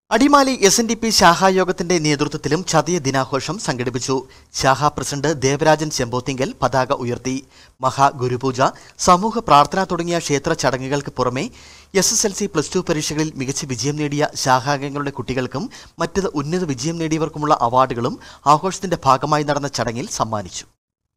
Adimali S N D P ശാഖായോഗത്തിന്റെ നേതൃത്വത്തിലും ചതയ ദിനാഘോഷം സംഘടിപ്പിച്ചു ശാഖാ പ്രസിഡന്റ് ദേവരാജൻ ചെമ്പോത്തിങ്കൽ പതാക ഉയർത്തി മഹാഗുരുപൂജ സമൂഹ പ്രാർത്ഥന തുടങ്ങിയ ക്ഷേത്ര ചടങ്ങുകൾക്ക് പുറമെ S S L C plus two പരീക്ഷകളിൽ മികച്ച വിജയം നേടിയ ശാഖാംഗങ്ങളുടെ കുട്ടികൾക്കും മറ്റ് ഉന്നത വിജയം നേടിയവർക്കുമുള്ള അവാർഡുകളും ആഘോഷത്തിന്റെ ഭാഗമായി നടന്ന ചടങ്ങിൽ സമ്മാനിച്ചു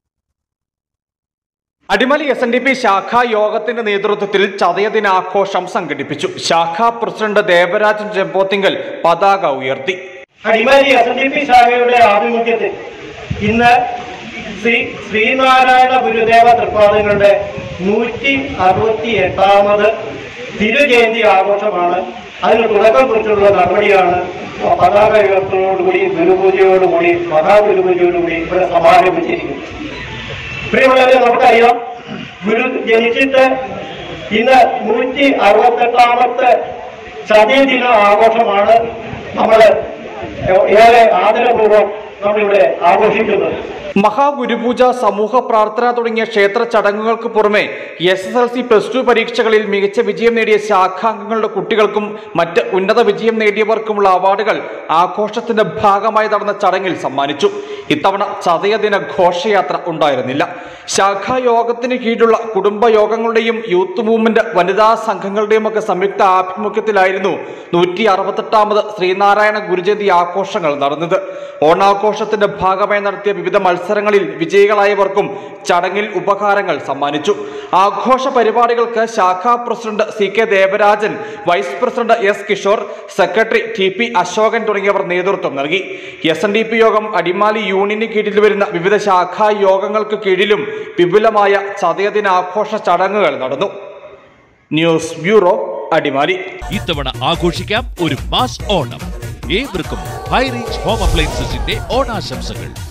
Adimali S N D P ശാഖാ യോഗത്തിന്റെ നേതൃത്വത്തിൽ ചതയദിനാഘോഷം സംഘടിപ്പിച്ചു ശാഖാ പ്രസിഡന്റ് ദേവരാജൻ ചെമ്പോത്തിങ്കൽ പതാക ഉയർത്തി Adimali S N D P ശാഖയുടെ ആഭിമുഖ്യത്തിൽ ഇന്ന് ശ്രീ ശ്രീനാരായണ ഗുരുദേവ തൃപ്പാദങ്ങളുടെ നൂറ്റി അറുപത്തി എട്ടാമത് തിരുജയന്തി ആഘോഷമാണ് അതിന് തുടക്കം കുറിച്ചുള്ള നടപടിയാണ് പതാക ഉയർത്തലോടുകൂടി ഗുരുപൂജയോടുകൂടി മഹാഗുരുപൂജയോടുകൂടി ഇവിടെ സമാരംഭിച്ചിരിക്കുന്നത് പ്രിയമുള്ളവരെ നമുക്കറിയാം ഗുരു ജനിച്ചിട്ട് ഇന്ന് നൂറ്റി അറുപത്തെട്ടാമത്തെ ചതയദിന ആഘോഷമാണ് നമ്മൾ ഏറെ ആദരപൂർവ്വം നമ്മളിവിടെ ആഘോഷിക്കുന്നത് മഹാഗുരുപൂജ സമൂഹ പ്രാർത്ഥന തുടങ്ങിയ ക്ഷേത്ര ചടങ്ങുകൾക്ക് പുറമെ S S L C plus two പരീക്ഷകളിൽ മികച്ച വിജയം നേടിയ ശാഖാംഗങ്ങളുടെ കുട്ടികൾക്കും മറ്റ് ഉന്നത വിജയം നേടിയവർക്കുമുള്ള അവാർഡുകൾ ആഘോഷത്തിന്റെ ഭാഗമായി നടന്ന ചടങ്ങിൽ സമ്മാനിച്ചു ഇത്തവണ ചതയദിന ഘോഷയാത്ര ഉണ്ടായിരുന്നില്ല ശാഖാ യോഗത്തിന് കീഴിലുള്ള കുടുംബ യോഗങ്ങളുടെയും യൂത്ത് മൂവ്മെന്റ് വനിതാ സംഘങ്ങളുടെയും ഒക്കെ സംയുക്ത ആഭിമുഖ്യത്തിലായിരുന്നു നൂറ്റി അറുപത്തെട്ടാമത് ശ്രീനാരായണ ഗുരുജയന്തി ആഘോഷങ്ങൾ നടന്നത് ഓണാഘോഷത്തിന്റെ ഭാഗമായി നടത്തിയ വിവിധ മത്സരങ്ങളിൽ വിജയികളായവർക്കും ചടങ്ങിൽ ഉപഹാരങ്ങൾ സമ്മാനിച്ചു ആഘോഷ പരിപാടികൾക്ക് ശാഖാ president C K Devarajan vice president S Kishore secretary T P Ashokan തുടങ്ങിയവർ നേതൃത്വം നൽകി എസ് എൻ ഡി പി യോഗം അടിമാലി യൂണിയന് കീഴിൽ വരുന്ന വിവിധ ശാഖാ യോഗങ്ങൾക്ക് കീഴിലും വിപുലമായ ചതയദിനാഘോഷ ചടങ്ങുകൾ നടന്നു ന്യൂസ് ബ്യൂറോ അടിമാലി ഇത്തവണ ആഘോഷിക്കാം ഒരു മാസ് ഓണം ഏവർക്കും ഹൈറേഞ്ച് ഹോം അപ്ലയൻസസിന്റെ ഓണാശംസകൾ